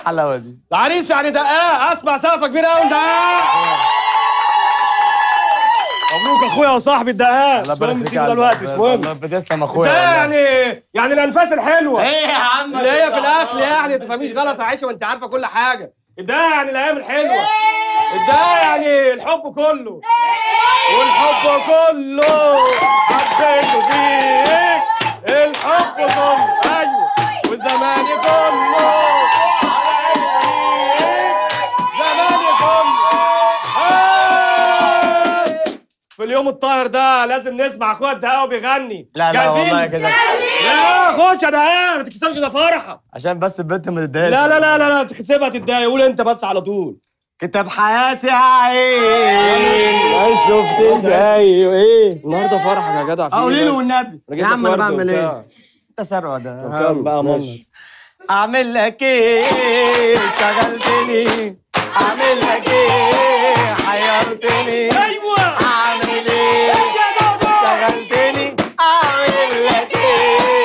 الحلاوه دي العريس يعني دقاق اسمع سقفه كبيره قوي دقاق مبروك اخويا وصاحبي الدقاق الله مش مهم يبارك فيك نسيبه يا دلوقتي قلبي. مش مهم الله بتسلم ده اخويا والله. يعني يعني الانفاس الحلوه ايه يا عم اللي هي في الاكل يعني ما تفهميش غلط يا عايشه وانت عارفه كل حاجه ده يعني الايام الحلوه ده يعني الحب كله والحب كله حبيته فيك الحب كله ايوه وزماني كله على عينيك زماني كله بس. في اليوم الطاهر ده لازم نسمع اخويا الدقاوي بيغني لا لا جاهزين؟ والله كده لا خش يا دقاق ما تكسرش ده فرحه عشان بس البنت ما تتضايقش لا لا لا لا لا تسيبها تتضايق قول انت بس على طول كتاب حياتي يا عين ما شفت ازاي وايه النهارده فرحك يا جدع في قولي إيه له بس؟ والنبي أنا جايب يا لك عم انا وردة بعمل وبتاع. ايه تسرع ده طب ها، كمل، بقى ماشي. منص اعمل لك ايه شغلتني اعمل لك ايه حيرتني ايوه اعمل ايه شغلتني اعمل لك ايه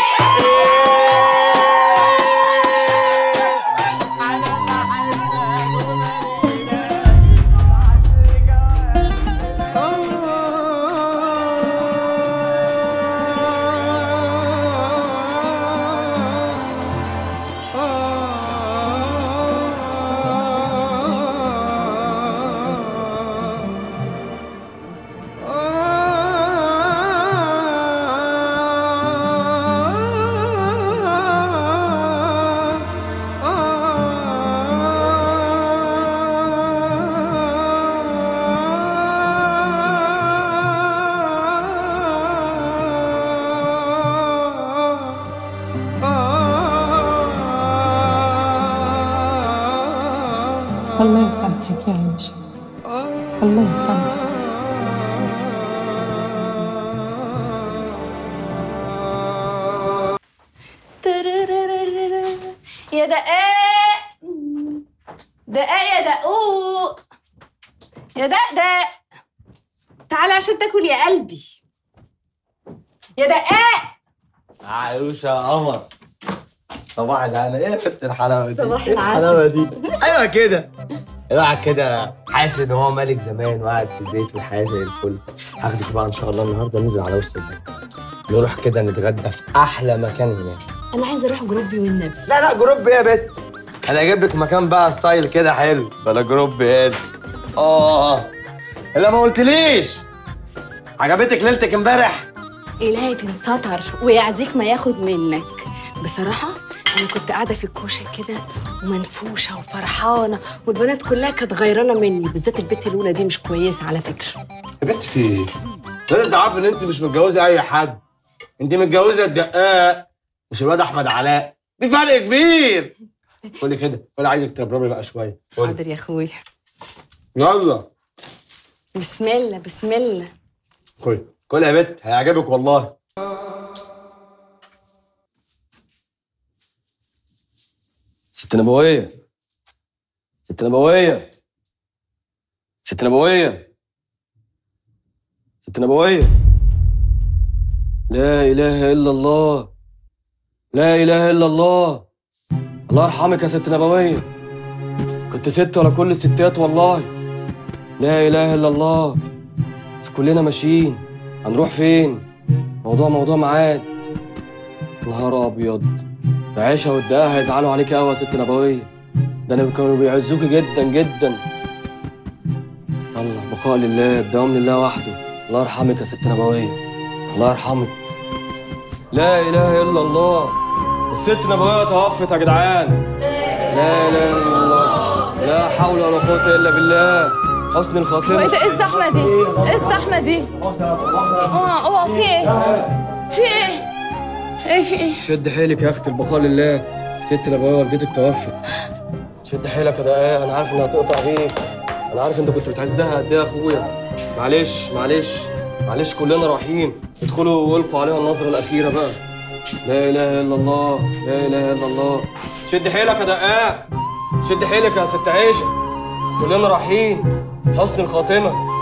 الله يسامحك يا عيشة الله يسامحك ترررررر. يا دقاق دقاق يا دقوق يا دقدق تعالى عشان تاكل يا قلبي يا دقاق عايشة يا قمر صباح الهنا ايه بنت الحلاوه دي صباح ايه العسل. الحلاوه دي ايوه كده الواحد كده حاسس ان هو ملك زمان وقاعد في البيت والحياه زي الفل هاخدك بقى ان شاء الله النهارده ننزل على وسط البلد نروح كده نتغدى في احلى مكان هناك انا عايزه اروح جروبي والنبي لا لا جروب ايه يا بت انا اجيب لك مكان بقى ستايل كده حلو بلا جروب ايه اه لا ما قلتليش عجبتك ليلتك امبارح إلهي تنسطر ويعديك ما ياخد منك بصراحة أنا كنت قاعدة في الكوشة كده ومنفوشة وفرحانة والبنات كلها كانت غيرانة مني بالذات البت الأولى دي مش كويسة على فكرة يا بنت في ايه؟ لازم انت عارف ان انت مش متجوزه اي حد انت متجوزه الدقاق مش الواد احمد علاء في فرق كبير قولي كده قولي عايزك تربربي بقى شويه قولي حاضر يا أخويا يلا بسم الله بسم الله كل كل يا بنت هيعجبك والله ست نبوية ست نبوية ست نبوية ست نبوية لا إله إلا الله لا إله إلا الله الله يرحمك يا ست نبوية كنت ست ولا كل الستات والله لا إله إلا الله بس كلنا ماشيين هنروح فين موضوع موضوع ميعاد نهار أبيض العيشة والدقاق هيزعلوا عليك قوي يا ست نبوية ده انا كانوا بيعزوكي جدا جدا الله بقاء لله الدوام لله وحده الله يرحمك يا ست نبوية الله يرحمك لا إله إلا الله الست نبوية توفت يا جدعان لا إله إلا الله لا حول ولا قوة إلا بالله حسن الخاتمة وايه ده ايه الزحمه دي ايه الزحمه دي اه اوعى في ايه في ايه ايه في ايه شد حيلك يا اختي البقاء لله الست نبوية والدتك توفت شد حيلك يا دقاق انا عارف انها هتقطع بيك انا عارف انت كنت بتعزها قد ايه يا اخويا معلش معلش معلش كلنا رايحين ادخلوا والقوا عليها النظرة الأخيرة بقى لا إله إلا الله لا إله إلا الله شد حيلك يا دقاق شد حيلك يا ست عيشة كلنا رايحين حسن الخاتمة